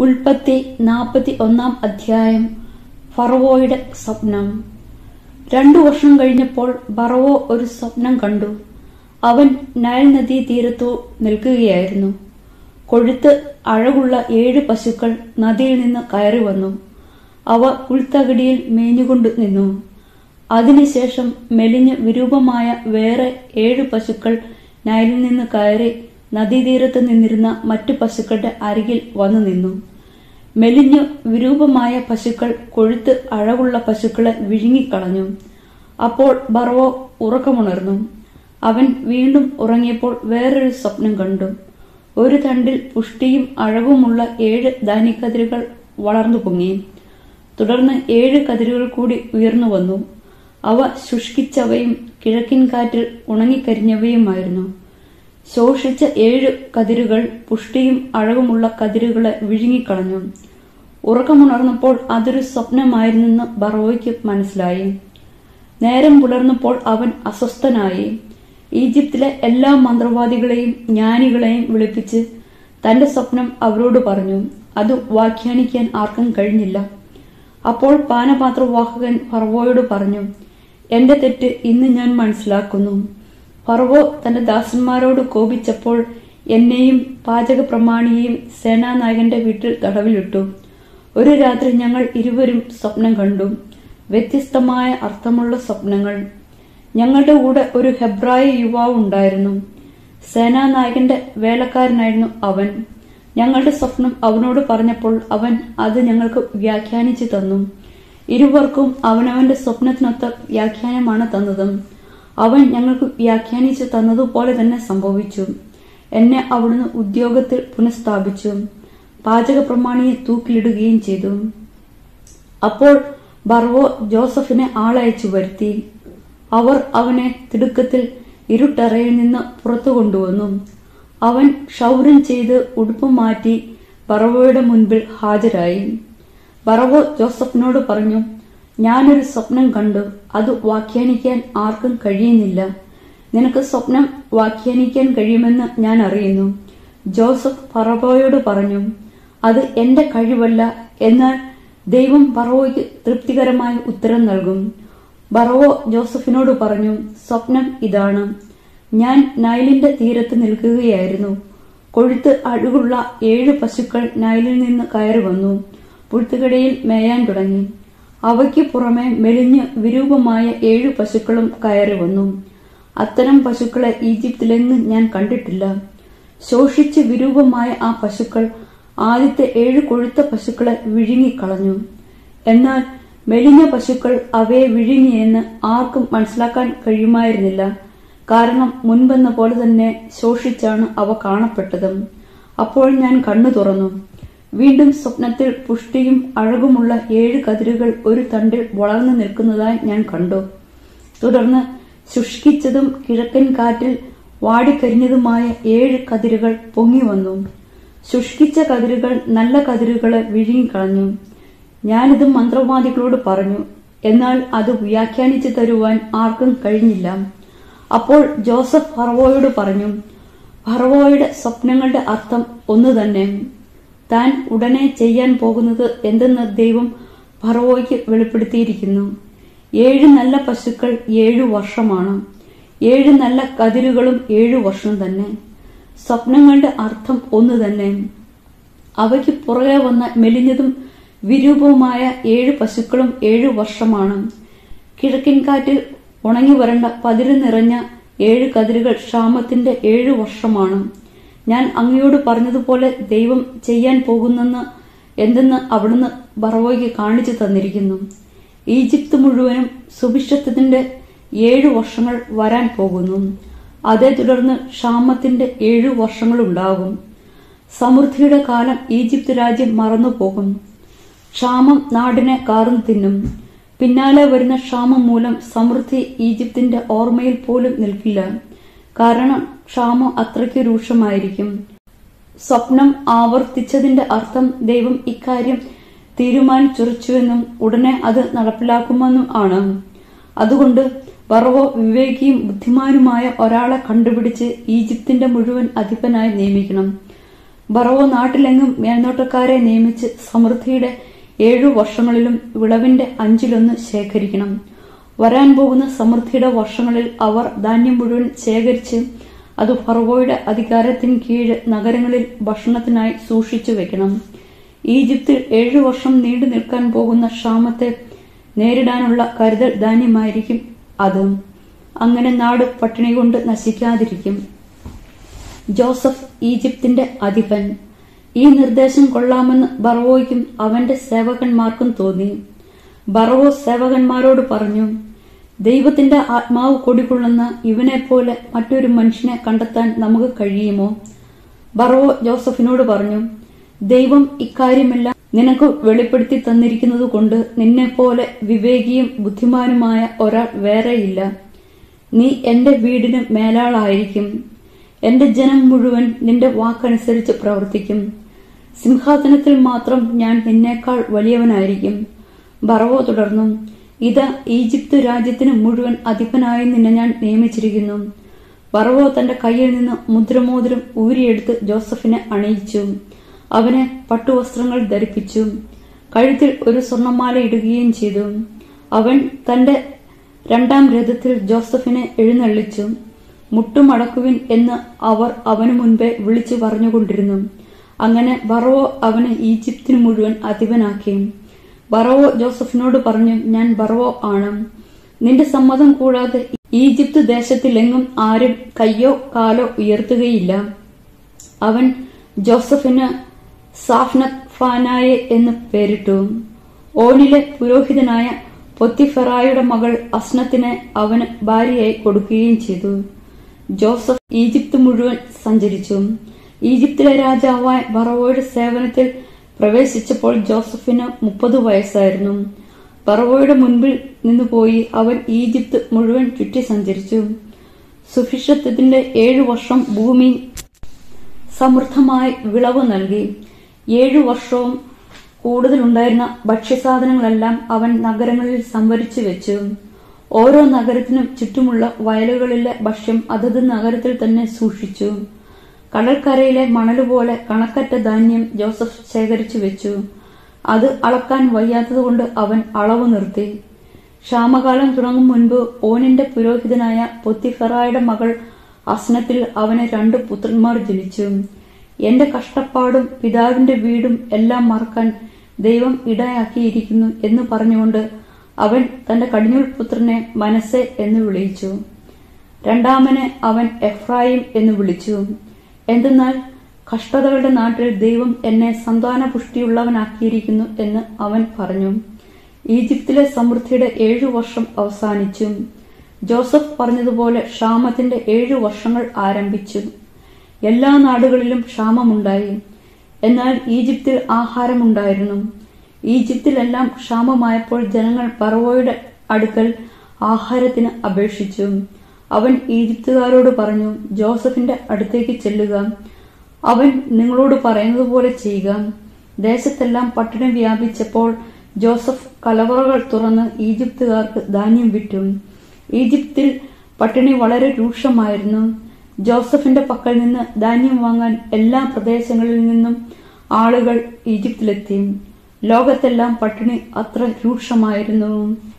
ഉൽപ്പത്തി നാൽപ്പത്തി ഒന്നാം അധ്യായം ഫറവോയുടെ സ്വപ്നം രണ്ടു വർഷം കഴിഞ്ഞപ്പോൾ ബറവോ ഒരു സ്വപ്നം കണ്ടു അവൻ നയൽ നദീ തീരത്തു നിൽക്കുകയായിരുന്നു കൊഴുത്ത് അഴകുള്ള ഏഴ് പശുക്കൾ നദിയിൽ നിന്ന് കയറി വന്നു അവ പുൽത്തകിടിയിൽ മേഞ്ഞുകൊണ്ട് നിന്നു അതിനുശേഷം മെലിഞ്ഞ് വിരൂപമായ വേറെ ഏഴ് പശുക്കൾ നയലിൽ നിന്ന് കയറി നദീതീരത്ത് നിന്നിരുന്ന മറ്റു പശുക്കളുടെ അരികിൽ വന്നു നിന്നു മെലിഞ്ഞു വിരൂപമായ പശുക്കൾ കൊഴുത്ത് അഴകുള്ള പശുക്കളെ വിഴുങ്ങിക്കളഞ്ഞു അപ്പോൾ ബറവോ ഉറക്കമുണർന്നു അവൻ വീണ്ടും ഉറങ്ങിയപ്പോൾ വേറൊരു സ്വപ്നം കണ്ടു ഒരു തണ്ടിൽ പുഷ്ടിയും അഴകുമുള്ള ഏഴ് ധാന്യക്കതിരുകൾ വളർന്നു പൊങ്ങി തുടർന്ന് ഏഴ് കതിരുകൾ കൂടി ഉയർന്നു വന്നു അവ ശുഷ്കിച്ചവയും കിഴക്കിൻ കാറ്റിൽ ഉണങ്ങിക്കരിഞ്ഞവയുമായിരുന്നു ശോഷിച്ച ഏഴ് കതിരുകൾ പുഷ്ടിയും അഴകുമുള്ള കതിരുകളെ വിഴുങ്ങിക്കളഞ്ഞു ഉറക്കമുണർന്നപ്പോൾ അതൊരു സ്വപ്നമായിരുന്നെന്ന് ബറോയ്ക്ക് മനസ്സിലായി നേരം പുലർന്നപ്പോൾ അവൻ അസ്വസ്ഥനായി ഈജിപ്തിലെ എല്ലാ മന്ത്രവാദികളെയും ജ്ഞാനികളെയും വിളിപ്പിച്ച് തന്റെ സ്വപ്നം അവരോട് പറഞ്ഞു അത് വ്യാഖ്യാനിക്കാൻ ആർക്കും കഴിഞ്ഞില്ല അപ്പോൾ പാനപാത്രവാഹകൻ ഫറവോയോട് പറഞ്ഞു എന്റെ തെറ്റ് ഇന്ന് ഞാൻ മനസ്സിലാക്കുന്നു ഫറവോ തന്റെ ദാസന്മാരോട് കോപിച്ചപ്പോൾ എന്നെയും പാചക പ്രമാണിയെയും സേനാനായകന്റെ വീട്ടിൽ തടവിലിട്ടു ഒരു രാത്രി ഞങ്ങൾ ഇരുവരും സ്വപ്നം കണ്ടു വ്യത്യസ്തമായ അർത്ഥമുള്ള സ്വപ്നങ്ങൾ ഞങ്ങളുടെ കൂടെ ഒരു ഹെബ്രായ യുവാവ് ഉണ്ടായിരുന്നു സേനാനായകന്റെ വേലക്കാരനായിരുന്നു അവൻ ഞങ്ങളുടെ സ്വപ്നം അവനോട് പറഞ്ഞപ്പോൾ അവൻ അത് ഞങ്ങൾക്ക് വ്യാഖ്യാനിച്ചു തന്നു ഇരുവർക്കും അവനവന്റെ സ്വപ്നത്തിനൊത്ത വ്യാഖ്യാനമാണ് തന്നതും അവൻ ഞങ്ങൾക്ക് വ്യാഖ്യാനിച്ചു തന്നതുപോലെ തന്നെ സംഭവിച്ചു എന്നെ അവിടുന്ന് ഉദ്യോഗത്തിൽ പുനഃസ്ഥാപിച്ചു പാചക പ്രമാണിയെ തൂക്കിലിടുകയും ചെയ്തു അപ്പോൾ ബർവോ ജോസഫിനെ ആളയച്ചു വരുത്തി അവർ അവനെ തിടുക്കത്തിൽ ഇരുട്ടറയിൽ നിന്ന് പുറത്തു കൊണ്ടുവന്നു അവൻ ക്ഷൗരം ചെയ്ത് ഉടുപ്പ് മാറ്റി ബറവോയുടെ മുൻപിൽ ഹാജരായി ബറവോ ജോസഫിനോട് പറഞ്ഞു ഞാനൊരു സ്വപ്നം കണ്ടു അത് വ്യാഖ്യാനിക്കാൻ ആർക്കും കഴിയുന്നില്ല നിനക്ക് സ്വപ്നം വ്യാഖ്യാനിക്കാൻ കഴിയുമെന്ന് ഞാൻ അറിയുന്നു ജോസഫ് ഫറവോയോട് പറഞ്ഞു അത് എന്റെ കഴിവല്ല എന്നാൽ ദൈവം ബറവോയ്ക്ക് തൃപ്തികരമായ ഉത്തരം നൽകും ബറവോ ജോസഫിനോട് പറഞ്ഞു സ്വപ്നം ഇതാണ് ഞാൻ നൈലിന്റെ തീരത്ത് നിൽക്കുകയായിരുന്നു കൊഴുത്ത് അഴുകുള്ള ഏഴ് പശുക്കൾ നൈലിൽ നിന്ന് കയറി വന്നു പുഴുത്തുകടയിൽ മേയാൻ തുടങ്ങി അവയ്ക്ക് പുറമെ മെലിഞ്ഞ് വിരൂപമായ ഏഴു പശുക്കളും കയറി വന്നു അത്തരം പശുക്കളെ ഈജിപ്തിലെങ്ങും ഞാൻ കണ്ടിട്ടില്ല ശോഷിച്ച് വിരൂപമായ ആ പശുക്കൾ ആദ്യത്തെ ഏഴ് കൊഴുത്ത പശുക്കളെ വിഴുങ്ങിക്കളഞ്ഞു എന്നാൽ മെലിഞ്ഞ പശുക്കൾ അവയെ വിഴുങ്ങിയെന്ന് ആർക്കും മനസ്സിലാക്കാൻ കഴിയുമായിരുന്നില്ല കാരണം മുൻപെന്ന പോലെ തന്നെ ശോഷിച്ചാണ് അവ കാണപ്പെട്ടത് അപ്പോൾ ഞാൻ കണ്ണു തുറന്നു വീണ്ടും സ്വപ്നത്തിൽ പുഷ്ടിയും അഴകുമുള്ള ഏഴ് കതിരുകൾ ഒരു തണ്ടിൽ വളർന്നു നിൽക്കുന്നതായി ഞാൻ കണ്ടു തുടർന്ന് ശുഷ്കിച്ചതും കിഴക്കൻ കാറ്റിൽ വാടിക്കരിഞ്ഞതുമായ ഏഴ് കതിരുകൾ പൊങ്ങി വന്നു ശുഷ്കിച്ച കതിരുകൾ നല്ല കതിരുകളെ വിഴുങ്ങിക്കളഞ്ഞു ഞാനിത് മന്ത്രവാദികളോട് പറഞ്ഞു എന്നാൽ അത് വ്യാഖ്യാനിച്ചു തരുവാൻ ആർക്കും കഴിഞ്ഞില്ല അപ്പോൾ ജോസഫ് ഫറവോയോട് പറഞ്ഞു ഫറവോയുടെ സ്വപ്നങ്ങളുടെ അർത്ഥം ഒന്നു തന്നെ താൻ ഉടനെ ചെയ്യാൻ പോകുന്നത് എന്തെന്ന് ദൈവം ഫറവോയ്ക്ക് വെളിപ്പെടുത്തിയിരിക്കുന്നു ഏഴ് നല്ല പശുക്കൾ ഏഴു വർഷമാണ് ഏഴ് നല്ല കതിരുകളും ഏഴു വർഷം തന്നെ സ്വപ്നങ്ങളുടെ അർത്ഥം ഒന്നു തന്നെ അവയ്ക്ക് പുറകെ വന്ന മെലിഞ്ഞതും വിരൂപവുമായ ഏഴ് പശുക്കളും ഏഴു വർഷമാണ് കിഴക്കിൻ കാറ്റിൽ ഉണങ്ങി വരേണ്ട പതിര് നിറഞ്ഞ ഏഴ് കതിരുകൾ ക്ഷാമത്തിന്റെ ഏഴു വർഷമാണ് ഞാൻ അങ്ങയോട് പറഞ്ഞതുപോലെ ദൈവം ചെയ്യാൻ പോകുന്നെന്ന് എന്തെന്ന് അവിടുന്ന് ബറവോയ്ക്ക് കാണിച്ചു തന്നിരിക്കുന്നു ഈജിപ്ത് മുഴുവനും സുഭിക്ഷത്തിന്റെ ഏഴു വർഷങ്ങൾ വരാൻ പോകുന്നു അതേ തുടർന്ന് ക്ഷാമത്തിന്റെ ഏഴു വർഷങ്ങളുണ്ടാകും സമൃദ്ധിയുടെ കാലം ഈജിപ്ത് രാജ്യം മറന്നുപോകും ക്ഷാമം നാടിനെ കാർന്നു തിന്നും പിന്നാലെ വരുന്ന ക്ഷാമം മൂലം സമൃദ്ധി ഈജിപ്തിന്റെ ഓർമ്മയിൽ പോലും നിൽക്കില്ല കാരണം ക്ഷാമം അത്രയ്ക്ക് രൂക്ഷമായിരിക്കും സ്വപ്നം ആവർത്തിച്ചതിന്റെ അർത്ഥം ദൈവം ഇക്കാര്യം തീരുമാനിച്ചുറച്ചുവെന്നും ഉടനെ അത് നടപ്പിലാക്കുമെന്നും ആണ് അതുകൊണ്ട് ബറവോ വിവേകിയും ബുദ്ധിമാനുമായ ഒരാളെ കണ്ടുപിടിച്ച് ഈജിപ്തിന്റെ മുഴുവൻ അധിപനായി നിയമിക്കണം ബറവോ നാട്ടിലെങ്ങും മേൽനോട്ടക്കാരെ നിയമിച്ച് സമൃദ്ധിയുടെ ഏഴു വർഷങ്ങളിലും വിളവിന്റെ അഞ്ചിലൊന്ന് ശേഖരിക്കണം വരാൻ പോകുന്ന സമൃദ്ധിയുടെ വർഷങ്ങളിൽ അവർ ധാന്യം മുഴുവൻ ശേഖരിച്ച് അത് ഫറവോയുടെ അധികാരത്തിന് കീഴ് നഗരങ്ങളിൽ ഭക്ഷണത്തിനായി സൂക്ഷിച്ചു വെക്കണം ഈജിപ്തിൽ ഏഴു വർഷം നീണ്ടു നിൽക്കാൻ പോകുന്ന ക്ഷാമത്തെ നേരിടാനുള്ള കരുതൽ ധാന്യമായിരിക്കും അത് അങ്ങനെ നാട് പട്ടിണി കൊണ്ട് നശിക്കാതിരിക്കും ജോസഫ് ഈജിപ്തിന്റെ അധിപൻ ഈ നിർദ്ദേശം കൊള്ളാമെന്ന് ബറവോയ്ക്കും അവന്റെ സേവകന്മാർക്കും തോന്നി ബറവോ സേവകന്മാരോട് പറഞ്ഞു ദൈവത്തിന്റെ ആത്മാവ് കൊടികൊള്ളുന്ന ഇവനെപ്പോലെ മറ്റൊരു മനുഷ്യനെ കണ്ടെത്താൻ നമുക്ക് കഴിയുമോ ബറവോ ജോസഫിനോട് പറഞ്ഞു ദൈവം ഇക്കാര്യമെല്ലാം നിനക്ക് വെളിപ്പെടുത്തി തന്നിരിക്കുന്നത് കൊണ്ട് നിന്നെപ്പോലെ വിവേകിയും ബുദ്ധിമാനുമായ ഒരാൾ വേറെയില്ല നീ എന്റെ വീടിന് മേലാളായിരിക്കും എന്റെ ജനം മുഴുവൻ നിന്റെ വാക്കനുസരിച്ച് പ്രവർത്തിക്കും സിംഹാസനത്തിൽ മാത്രം ഞാൻ നിന്നേക്കാൾ വലിയവനായിരിക്കും ബറവോ തുടർന്നു ഇത് ഈജിപ്ത് രാജ്യത്തിന് മുഴുവൻ അധിപനായി നിന്നെ ഞാൻ നിയമിച്ചിരിക്കുന്നു ബറവോ തന്റെ കയ്യിൽ നിന്ന് മുദ്രമോതിരം ഊരിയെടുത്ത് ജോസഫിനെ അണിയിച്ചു അവനെ പട്ടുവസ്ത്രങ്ങൾ ധരിപ്പിച്ചു കഴുത്തിൽ ഒരു സ്വർണമാല ഇടുകയും ചെയ്തു അവൻ തന്റെ രണ്ടാം രഥത്തിൽ ജോസഫിനെ എഴുന്നള്ളിച്ചു മുട്ടുമടക്കുവിൻ എന്ന് അവർ അവനു മുൻപേ വിളിച്ചു പറഞ്ഞുകൊണ്ടിരുന്നു അങ്ങനെ ബറവോ അവനെ ഈജിപ്തിന് മുഴുവൻ അധിപനാക്കി ബറവോ ജോസഫിനോട് പറഞ്ഞു ഞാൻ ബറവോ ആണ് നിന്റെ സമ്മതം കൂടാതെ ഈജിപ്ത് ദേശത്തിലെങ്ങും ആരും കയ്യോ കാലോ ഉയർത്തുകയില്ല അവൻ ജോസഫിന് സാഫ്നത് ഫാനായെ എന്ന് പേരിട്ടു ഓനിലെ പുരോഹിതനായ പൊത്തിഫെറായുടെ മകൾ അസ്നത്തിനെ അവന് ഭാര്യയായി കൊടുക്കുകയും ചെയ്തു ജോസഫ് ഈജിപ്ത് മുഴുവൻ സഞ്ചരിച്ചു ഈജിപ്തിലെ രാജാവായ ബറവോയുടെ സേവനത്തിൽ പ്രവേശിച്ചപ്പോൾ ജോസഫിന് മുപ്പത് വയസ്സായിരുന്നു ബറവോയുടെ മുൻപിൽ നിന്ന് പോയി അവൻ ഈജിപ്ത് മുഴുവൻ ചുറ്റി സഞ്ചരിച്ചു സുഭിക്ഷത്തിന്റെ ഏഴു വർഷം ഭൂമി സമൃദ്ധമായി വിളവ് നൽകി ഏഴു വർഷവും കൂടുതലുണ്ടായിരുന്ന ഭക്ഷ്യസാധനങ്ങളെല്ലാം അവൻ നഗരങ്ങളിൽ സംഭരിച്ചു വെച്ചു ഓരോ നഗരത്തിനും ചുറ്റുമുള്ള വയലുകളിലെ ഭക്ഷ്യം അതത് നഗരത്തിൽ തന്നെ സൂക്ഷിച്ചു കടൽക്കരയിലെ മണലുപോലെ കണക്കറ്റ ധാന്യം ജോസഫ് ശേഖരിച്ചു വെച്ചു അത് അളക്കാൻ വയ്യാത്തതുകൊണ്ട് അവൻ അളവ് നിർത്തി ക്ഷാമകാലം തുടങ്ങും മുൻപ് ഓനിന്റെ പുരോഹിതനായ പൊത്തിഫെറായുടെ മകൾ അസ്നത്തിൽ അവന് രണ്ട് പുത്രന്മാർ ജനിച്ചു എന്റെ കഷ്ടപ്പാടും പിതാവിന്റെ വീടും എല്ലാം മറക്കാൻ ദൈവം ഇടയാക്കിയിരിക്കുന്നു എന്ന് പറഞ്ഞുകൊണ്ട് അവൻ തന്റെ കടിഞ്ഞൂൽ പുത്രനെ മനസ്സെ എന്ന് വിളിച്ചു രണ്ടാമനെ അവൻ എഫ്രായിം എന്ന് വിളിച്ചു എന്തെന്നാൽ കഷ്ടതകളുടെ നാട്ടിൽ ദൈവം എന്നെ സന്താന പുഷ്ടിയുള്ളവനാക്കിയിരിക്കുന്നു എന്ന് അവൻ പറഞ്ഞു ഈജിപ്തിലെ സമൃദ്ധിയുടെ ഏഴു വർഷം അവസാനിച്ചു ജോസഫ് പറഞ്ഞതുപോലെ ക്ഷാമത്തിന്റെ ഏഴു വർഷങ്ങൾ ആരംഭിച്ചു എല്ലാ നാടുകളിലും ക്ഷാമമുണ്ടായി എന്നാൽ ഈജിപ്തിൽ ആഹാരമുണ്ടായിരുന്നു ഈജിപ്തിലെല്ലാം ക്ഷാമമായപ്പോൾ ജനങ്ങൾ പറവോയുടെ അടുക്കൽ ആഹാരത്തിന് അപേക്ഷിച്ചു അവൻ ഈജിപ്തുകാരോട് പറഞ്ഞു ജോസഫിന്റെ അടുത്തേക്ക് ചെല്ലുക അവൻ നിങ്ങളോട് പറയുന്നത് പോലെ ചെയ്യുക ദേശത്തെല്ലാം പട്ടിണി വ്യാപിച്ചപ്പോൾ ജോസഫ് കലവറകൾ തുറന്ന് ഈജിപ്തുകാർക്ക് ധാന്യം വിറ്റു ഈജിപ്തിൽ പട്ടിണി വളരെ രൂക്ഷമായിരുന്നു ജോസഫിന്റെ പക്കൽ നിന്ന് ധാന്യം വാങ്ങാൻ എല്ലാ പ്രദേശങ്ങളിൽ നിന്നും ആളുകൾ ഈജിപ്തിലെത്തി ലോകത്തെല്ലാം പട്ടിണി അത്ര രൂക്ഷമായിരുന്നു